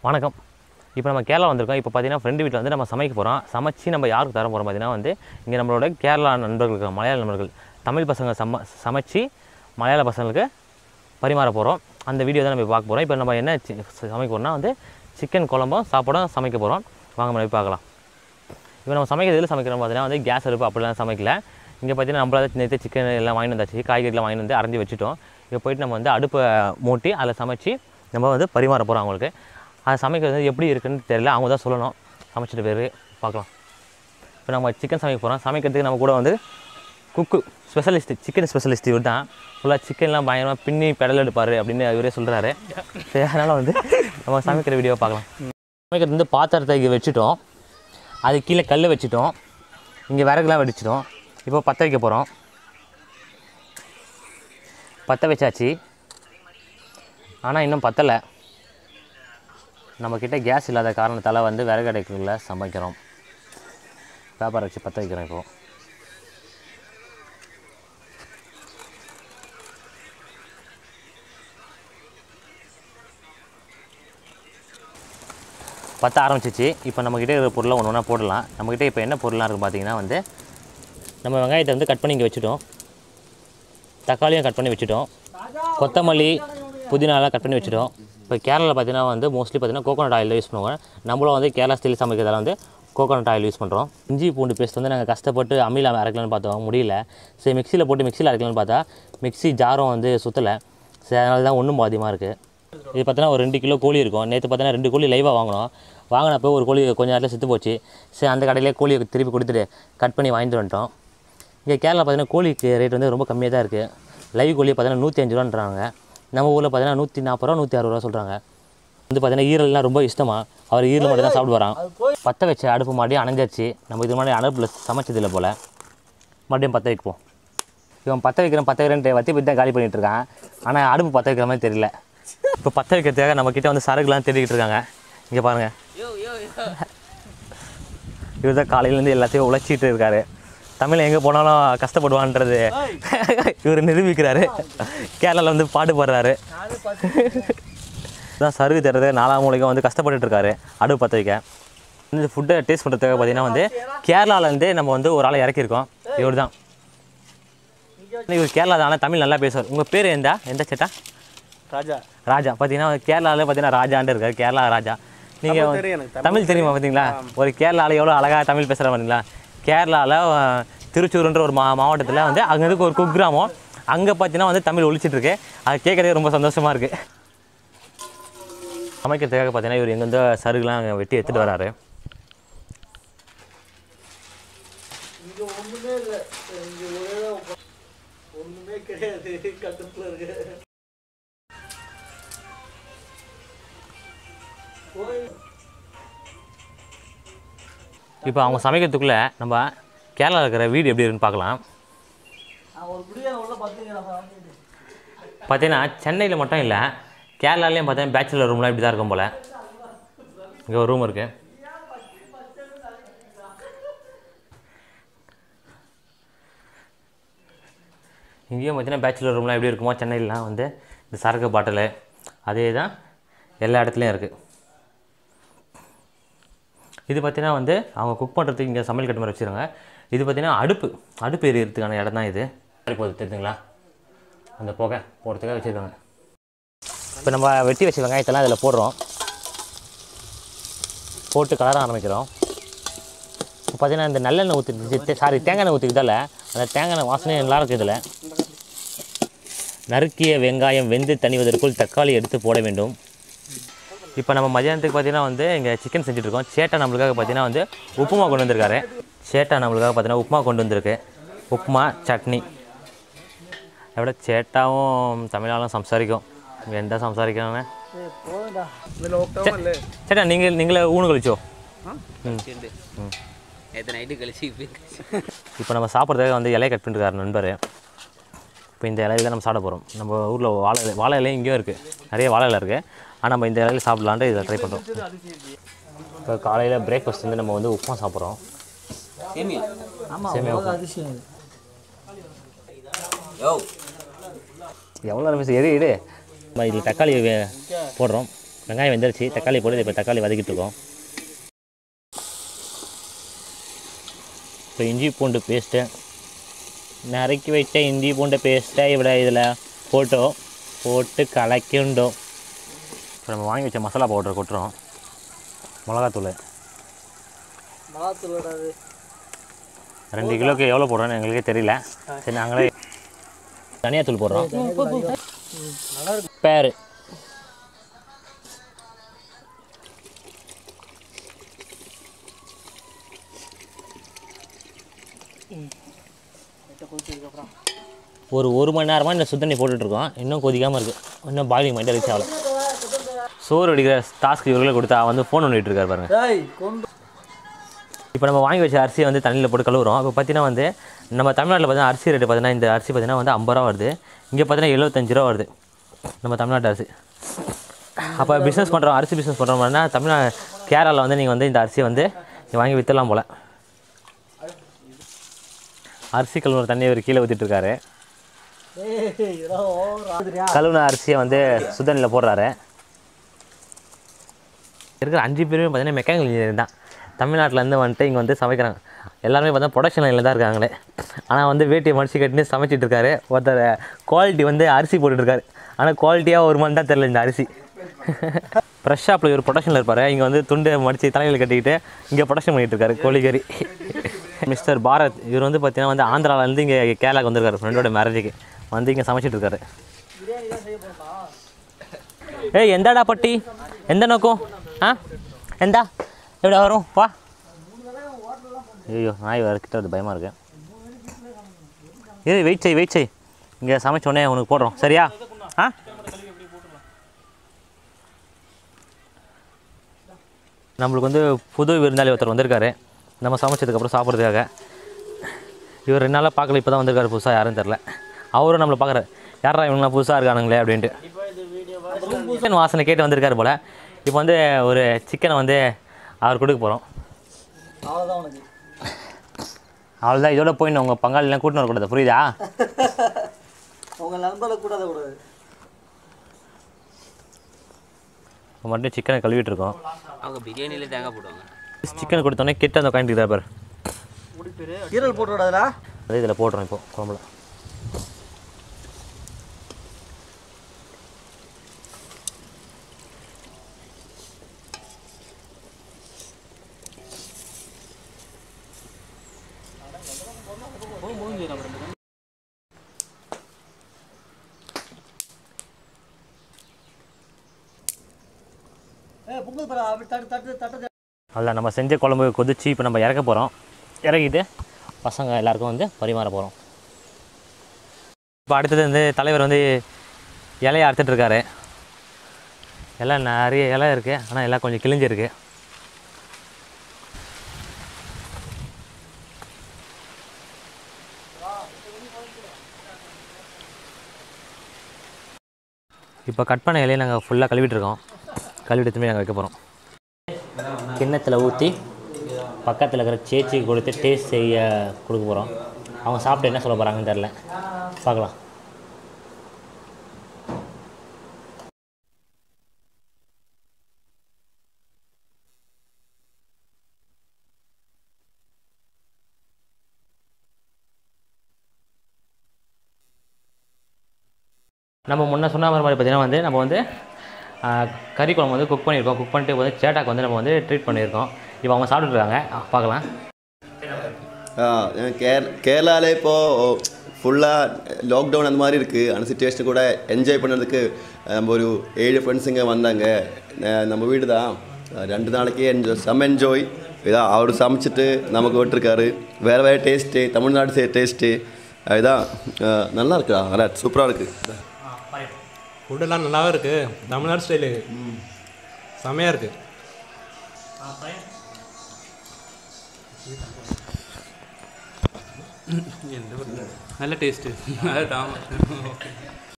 வணக்கம் இப்போ நம்ம கேரளா வந்திருக்கோம் இப்போ பார்த்தீங்கன்னா ஃப்ரெண்டு வீட்டில் வந்து நம்ம சமைக்க போகிறோம் சமைச்சு நம்ம யாருக்கு தர போகிறோம் பார்த்தீங்கன்னா வந்து இங்கே நம்மளோட கேரளா நண்பர்கள் இருக்காங்க, மலையாள நண்பர்கள் தமிழ் பசங்க சம சமைச்சு மலையாள பசங்களுக்கு பரிமாற போகிறோம் அந்த வீடியோ தான் நம்ம பார்க்க போகிறோம் இப்போ நம்ம என்ன சி- சமைக்க போகிறோம்னா வந்து சிக்கன் குழம்பும் சாப்பாடும் சமைக்க போகிறோம் வாங்க நம்ம போய் பார்க்கலாம் இப்போ நம்ம சமைக்கிறது எதில் சமைக்கிறோம் பார்த்தீங்கன்னா வந்து கேஸ் அடுப்பு அப்படிலாம் சமைக்கல இங்கே பார்த்தீங்கன்னா நம்மளால நேற்று சிக்கன் எல்லாம் வாங்கி வந்தாச்சு காய்கறிலாம் வாங்கி வந்து அரைஞ்சி வச்சுட்டோம் இப்போ போயிட்டு நம்ம வந்து அடுப்பை மூட்டி அதில் சமைச்சு நம்ம வந்து பரிமாற போகிறோம் அவங்களுக்கு அது சமைக்கிறது வந்து எப்படி இருக்குன்னு தெரியல அவங்க தான் சொல்லணும் சமைச்சிட்டு பேர் பார்க்கலாம் இப்போ நம்ம சிக்கன் சமைக்க போகிறோம் சமைக்கிறதுக்கு நம்ம கூட வந்து குக்கு ஸ்பெஷலிஸ்ட் சிக்கன் ஸ்பெஷலிஸ்ட் இவர் தான் ஃபுல்லாக சிக்கன்லாம் பயங்கரமாக பின்னி பெடல் எடுப்பார் அப்படின்னு இவரே சொல்கிறாரு சரி அதனால் வந்து நம்ம சமைக்கிற வீடியோ பார்க்கலாம் சமைக்கிறது வந்து பாத்திரத்தை இங்கே வச்சுட்டோம் அது கீழே கல் வச்சுட்டோம் இங்கே விறகுலாம் வெடிச்சிட்டோம் இப்போ பற்ற வைக்க போகிறோம் பற்ற வச்சாச்சு ஆனால் இன்னும் பத்தலை நம்மக்கிட்ட கேஸ் இல்லாத காரணத்தால் வந்து விறகு அடைக்கல சமைக்கிறோம் பேப்பர் வச்சு பற்ற வைக்கிறோம் இப்போது பற்ற ஆரம்பிச்சிச்சு இப்போ நம்மக்கிட்ட இருக்கிற பொருளை ஒன்று ஒன்றா போடலாம் நம்மக்கிட்ட இப்போ என்ன பொருளாக இருக்குது பார்த்தீங்கன்னா வந்து நம்ம வெங்காயத்தை வந்து கட் பண்ணி இங்கே வச்சுட்டோம் தக்காளியும் கட் பண்ணி வச்சுட்டோம் கொத்தமல்லி புதினாலாம் கட் பண்ணி வச்சுட்டோம் இப்போ கேரளாவில் பார்த்தீங்கன்னா வந்து மோஸ்ட்லி பார்த்தீங்கன்னா கோகோனட் ஆயில் யூஸ் பண்ணுவாங்க நம்மளும் வந்து கேரளா ஸ்டைல் சமைக்கிறதால வந்து கோகோனட் ஆயில் யூஸ் பண்ணுறோம் இஞ்சி பூண்டு பேஸ்ட் வந்து நாங்கள் கஷ்டப்பட்டு அம்மியில் அரைக்கலாம்னு பார்த்தோம் முடியல சரி மிக்சியில் போட்டு மிக்சியில் அரைக்கலாம்னு பார்த்தா மிக்ஸி ஜாரும் வந்து சுற்றலை சரி அதனால தான் ஒன்றும் பாதியமாக இருக்குது இது பார்த்தீங்கன்னா ஒரு ரெண்டு கிலோ கோழி இருக்கும் நேற்று பார்த்தீங்கன்னா ரெண்டு கோழி லைவாக வாங்கினோம் வாங்கினப்போ ஒரு கோழி கொஞ்ச நேரத்தில் செத்து போச்சு சரி அந்த கடையிலே கோழியை திருப்பி கொடுத்துட்டு கட் பண்ணி வாங்கிட்டு வந்துட்டோம் இங்கே கேரளா பார்த்தீங்கன்னா கோழிக்கு ரேட் வந்து ரொம்ப கம்மியாக தான் இருக்குது லைவ் கோழி பார்த்தீங்கன்னா நூற்றி அஞ்சு ரூபான்றாங்க நம்ம ஊரில் பார்த்தீங்கன்னா நூற்றி நாற்பது ரூபா நூற்றி அறுபது ரூபா சொல்கிறாங்க வந்து பார்த்தீங்கன்னா ஈரல்லாம் ரொம்ப இஷ்டமா அவர் ஈரல் மட்டும் தான் சாப்பிடுவாராம் பற்ற வச்ச அடுப்பு மறுபடியும் அணைஞ்சிருச்சு நம்ம இது முன்னாடி அடுப்பில் சமைச்சதில்லை போல் மறுபடியும் பற்ற வைப்போம் இவன் பற்ற வைக்கிறேன் பற்ற வைக்கிறேன்ட்டு வத்தி பற்றி தான் காலி பண்ணிட்டு இருக்கான் ஆனால் அடுப்பு பற்ற வைக்கிற மாதிரி தெரியல இப்போ பற்ற வைக்கிறதுக்காக நம்மக்கிட்ட வந்து சரக்குலாம் தேடிக்கிட்டு இருக்காங்க இங்கே பாருங்கள் இவர் தான் காலையிலேருந்து எல்லாத்தையும் உழைச்சிட்டு இருக்காரு தமிழ் எங்கே போனாலும் கஷ்டப்படுவான்றது இவர் நிரூபிக்கிறாரு கேரளாவில் வந்து பாட்டு பாடுறாரு தான் சருகு தர்றது நாலாம் மூலிகம் வந்து கஷ்டப்பட்டுட்டு இருக்காரு அடுப்பு பற்ற வைக்க இந்த ஃபுட்டை டேஸ்ட் பண்ணுறதுக்காக பார்த்தீங்கன்னா வந்து கேரளாலேருந்தே நம்ம வந்து ஒரு ஆளை இறக்கியிருக்கோம் இவர் தான் இவர் கேரளா தான் ஆனால் தமிழ் நல்லா பேசுவார் உங்கள் பேர் எந்த எந்த சேட்டா ராஜா ராஜா பார்த்தீங்கன்னா கேரளாவில் பார்த்தீங்கன்னா ராஜான்னு இருக்காரு கேரளா ராஜா நீங்கள் தமிழ் தெரியும் எனக்கு. தமிழ் தெரியுமா பார்த்தீங்களா ஒரு கேரளாவில் எவ்வளோ அழகாக தமிழ் பேசுகிற பார்த்தீங்களா கேரளாவில் திருச்சூர்ன்ற ஒரு மா மாவட்டத்தில் வந்து அங்கே இருக்க ஒரு குக்கிராமம் அங்கே பார்த்தீங்கன்னா வந்து தமிழ் ஒழிச்சிட்டு இருக்கு அது கேட்கறதே ரொம்ப சந்தோஷமாக இருக்குது சமைக்கிறதுக்காக பார்த்தீங்கன்னா இவர் எங்கேருந்தோ சருகுலாம் அங்கே வெட்டி எடுத்துகிட்டு வராரு இங்க ஒண்ணுமே இல்ல இங்க ஒரே ஒரு- ஒண்ணுமே கிடையாது கட்டுப்புல இருக்கு கோயில் இப்போ அவங்க சமைக்கிறதுக்குள்ளே நம்ம கேரளாவில் இருக்கிற வீடு எப்படி இருக்குன்னு பார்க்கலாம் நான் ஒரு பிரியாணி உள்ள பார்த்தீங்களா பார்த்தீங்கன்னா சென்னையில் மட்டும் இல்லை கேரளாலேயும் பார்த்தீங்கன்னா பேச்சுலர் ரூம்லாம் இப்படி தான் இருக்கும் போல் இங்கே ஒரு ரூம் இருக்குது இங்கேயும் பார்த்தீங்கன்னா பேச்சுலர் ரூம்லாம் எப்படி இருக்குமோ சென்னையிலலாம் வந்து இந்த சரக்கு பாட்டிலு அதே தான் எல்லா இடத்துலையும் இருக்குது இது பார்த்தீங்கன்னா வந்து அவங்க குக் பண்ணுறதுக்கு இங்கே சமையல் கட்டு மாதிரி வச்சுருக்காங்க இது பார்த்தீங்கன்னா அடுப்பு அடுப்பு எரியறதுக்கான இடம் தான் இது சரி போகுது தெரிஞ்சுங்களா அந்த புகை போடுறதுக்காக வச்சுருக்காங்க இப்போ நம்ம வெட்டி வச்ச வெங்காயத்தெல்லாம் இதில் போடுறோம் போட்டு கலர ஆரம்பிக்கிறோம் இப்போ பார்த்தீங்கன்னா இந்த நல்லெண்ணெய் ஊற்றி சாரி தேங்காய் எண்ணெய் ஊற்றிக்கிட்டால அந்த தேங்காய் எண்ணெய் வாசனை நல்லா இருக்குது இதில் நறுக்கிய வெங்காயம் வெந்து தணிவதற்குள் தக்காளி எடுத்து போட வேண்டும் இப்போ நம்ம மதியானத்துக்கு பார்த்தீங்கன்னா வந்து இங்கே சிக்கன் செஞ்சுட்ருக்கோம் சேட்டா நம்மளுக்காக பார்த்தீங்கன்னா வந்து உப்புமா கொண்டு வந்திருக்காரு சேட்டா நம்மளுக்காக பார்த்தீங்கன்னா உப்புமா கொண்டு வந்திருக்கு உப்புமா சட்னி അവിടെ ചേട്ടാവും തമിഴാളും സംസാരിക്കും എന്താ സംസാരിക്കണേ போதா இந்த ലോക്ക്ഡൌൺ അല്ലേ ചേട്ടാ നിങ്ങൾ നിങ്ങൾ ഊണ് കളിച്ചോ ഉണ്ട് നേരത്തെ നൈറ്റ് കളിച്ച് ഇപ്പം இப்போ நம்ம சாப்பிட்றதுக்காக வந்து இலையை கட் பண்ணிருக்காரு நண்பர் இப்போ இந்த இலையில நம்ம சாப்பிட போகிறோம் நம்ம ஊரில் வாழை இலை வாழை இலையும் இங்கேயும் இருக்குது நிறைய வாழை இலை இருக்குது ஆனால் நம்ம இந்த இலையில சாப்பிட்லான்ட்டு இதை ட்ரை பண்ணுறோம் இப்போ காலையில் பிரேக்ஃபாஸ்ட் வந்து நம்ம வந்து உப்புமா சாப்பிட்றோம் சேமியா சேமியா உப்புமா அதிசயம் யோ எவ்வளோ நேரம் பேசு எடு எடு நம்ம இதில் தக்காளி வே- போடுறோம் வெங்காயம் வெந்துருச்சு தக்காளி போட்டு இப்போ தக்காளி வதக்கிட்டு இருக்கோம் இப்போ இஞ்சி பூண்டு பேஸ்ட்டு நறுக்கி வச்ச இஞ்சி பூண்டு பேஸ்ட்டை இவ்வளோ இதில் போட்டோம் போட்டு கலக்கிண்டோம் இப்போ நம்ம வாங்கி வச்ச மசாலா பவுடர் கொட்டுறோம் மிளகாத்தூள் மலாத்தூள் விடாது ரெண்டு கிலோக்கு எவ்வளோ போடுறோன்னு எங்களுக்கே தெரியல சரி நாங்களே தனியாத்தூள் போடுறோம் நல்லா இருக்கு பேர் லைட்டாக கொதிச்சதுக்கப்புறம் ஒரு ஒரு மணி நேரமாக இந்த சுத்தண்ணி போட்டுட்ருக்கோம் இன்னும் கொதிக்காமல் இருக்குது இன்னும் பாயிலிங் மைண்டாக ரீச் ஆகல சோறு அடிக்கிற டாஸ்க் இவர்களே கொடுத்தா வந்து ஃபோன் பண்ணிட்டு இருக்காரு பாருங்க டேய் கொண்டு இப்போ நம்ம வாங்கி வச்ச அரிசியை வந்து தண்ணியில் போட்டு கழுவுறோம் இப்போ பார்த்தீங்கன்னா வந்து நம்ம தமிழ்நாட்டில் பார்த்தீங்கன்னா அரிசி ரேட்டு பார்த்தீங்கன்னா இந்த அரிசி பார்த்தீங்கன்னா வந்து ஐம்பது ரூபா வருது இங்கே பார்த்தீங்கன்னா எழுபத்தஞ்சு ரூபா வருது நம்ம தமிழ்நாட்டு அரிசி அப்போ பிஸ்னஸ் பண்ணுறோம் அரிசி பிஸ்னஸ் பண்ணுறோம் மாதிரினா தமிழ்நாடு கேரளாவில் வந்து நீங்கள் வந்து இந்த அரிசியை வந்து நீங்க வாங்கி விற்றுலாம் போல் அரிசி கழுவுற தண்ணி ஒரு கீழே ஊற்றிட்டு இருக்காரு ஏய் ஏதோ ஓவர் ஆகுதுரியா கழுவுன அரிசியை வந்து சுத்தண்ணியில் போடுறாரு இருக்கிற அஞ்சு பேருமே பார்த்தீங்கன்னா மெக்கானிக்கல் இன்ஜினியர் தான் தமிழ்நாட்டிலேருந்து வந்துட்டு இங்கே வந்து சமைக்கிறாங்க எல்லாருமே பார்த்தா ப்ரொடக்ஷன் லைனில் தான் இருக்காங்களே ஆனால் வந்து வேட்டியை மடிச்சு கட்டினு சமைச்சிட்டு இருக்காரு ஒருத்தர் குவாலிட்டி வந்து அரிசி போட்டுட்ருக்காரு ஆனால் குவாலிட்டியாக ஒரு மணி தான் தெரில இந்த அரிசி ஃப்ரெஷ் ஷாப்பில் இவர் ப்ரொடக்ஷனில் இருப்பார் இங்கே வந்து துண்டு மடித்து தலையில் கட்டிக்கிட்டு இங்கே ப்ரொடக்ஷன் பண்ணிட்டு இருக்காரு கோழிக்கறி மிஸ்டர் பாரத் இவர் வந்து பார்த்தீங்கன்னா வந்து ஆந்திராவிலேருந்து இங்கே கேரளாக்கு வந்திருக்காரு ஃப்ரெண்டோட மேரேஜுக்கு வந்து இங்கே சமைச்சிட்டு இருக்காரு பிரியாணி தான் செய்ய போகிறோம் ஏய் எந்தாடா பட்டி எந்த நோக்கம் ஆ எந்தா எப்படி வரும் வா ஐயோ நாய் வேறு கிட்ட வருது பயமாக இருக்கு ஏய் வெயிட் செய் வெயிட் செய் இங்கே சமைச்ச உடனே உனக்கு போடுறோம் சரியா ஆ நம்மளுக்கு வந்து புது விருந்தாளி ஒருத்தர் வந்திருக்காரு நம்ம சமைச்சதுக்கப்புறம் சாப்பிட்றதுக்காக இவர் ரெண்டு நாளாக பார்க்கல இப்போ தான் வந்திருக்காரு புதுசாக யாரும் தெரில அவரும் நம்மளை பார்க்குறாரு யாரா இவங்களாம் புதுசாக இருக்கானுங்களே அப்படின்ட்டு சிக்கன் வாசனை கேட்டு வந்திருக்காரு போல் இப்போ வந்து ஒரு சிக்கனை வந்து அவர் கொடுக்க போகிறோம் அவ்வளோதான் உனக்கு அவ்வளோதான் இதோட போய் உங்கள் பங்காளிலாம் கூட்டின்னு வரக்கூடாது புரியுதா உங்கள் நண்பர்களை கூடாத கூடாது இப்போ மட்டும் சிக்கனை கழுவிட்டு இருக்கோம் அவங்க பிரியாணியில் தேங்காய் போடுவாங்க சிக்கன் கொடுத்தோன்னே கிட்ட அந்த உட்காந்துட்டு பாரு ஈரல் போட்டு விடாதுடா அது இதில் போடுறோம் இப்போ குழம்புல ஏ பொங்கல் பாரு அப்படி தட்டு தட்டு தட்டு அதில் நம்ம செஞ்ச குழம்பு கொதிச்சு இப்போ நம்ம இறக்க போகிறோம் இறக்கிட்டு பசங்க எல்லாருக்கும் வந்து பரிமாற போகிறோம் இப்போ அடுத்தது வந்து தலைவர் வந்து இலையை அறுத்துட்டு இருக்காரு எல்லாம் நிறைய இலை இருக்குது ஆனால் எல்லாம் கொஞ்சம் கிழிஞ்சிருக்கு இப்போ கட் பண்ண இலையை நாங்கள் ஃபுல்லாக கழுவிட்டு இருக்கோம் கழுவிட்டு திரும்பி நாங்கள் வைக்க போகிறோம் கிண்ணத்தில் ஊற்றி பக்கத்தில் இருக்கிற சேச்சிக்கு கொடுத்து டேஸ்ட் செய்ய கொடுக்க போகிறோம் அவங்க சாப்பிட்டு என்ன சொல்ல போகிறாங்கன்னு தெரில பார்க்கலாம் நம்ம முன்ன சொன்ன மாதிரி பார்த்தீங்கன்னா வந்து நம்ம வந்து ஆ, கறி குழம்பு வந்து குக் பண்ணியிருக்கோம் குக் பண்ணிட்டு வந்து சேட்டாக்கு வந்து நம்ம வந்து ட்ரீட் பண்ணியிருக்கோம் இப்போ அவங்க சாப்பிட்டுட்டு இருக்காங்க ஆ, பார்க்கலாம் ஆ கேர் கேரளாவில் இப்போது ஃபுல்லாக லாக்டவுன் அந்த மாதிரி இருக்குது அந்த சுச்சுவேஷன் கூட என்ஜாய் பண்ணுறதுக்கு நம்ம ஒரு ஏழு ஃப்ரெண்ட்ஸுங்க வந்தாங்க ந- நம்ம வீடு தான் ரெண்டு நாளைக்கு என்ஜாய் செம்ம என்ஜாய் இதான் அவர் சமைச்சிட்டு நமக்கு விட்டுருக்காரு வேறு வேறு டேஸ்ட்டு தமிழ்நாடு டேஸ்ட்டு இதான் ஆ, நல்லா இருக்குடா நல்லா சூப்பராக இருக்குது ஃபுட்டெல்லாம் நல்லாவே இருக்குது தமிழ்நாடு ஸ்டைலு செமையாக இருக்குது நல்ல டேஸ்ட்டு அதுதான்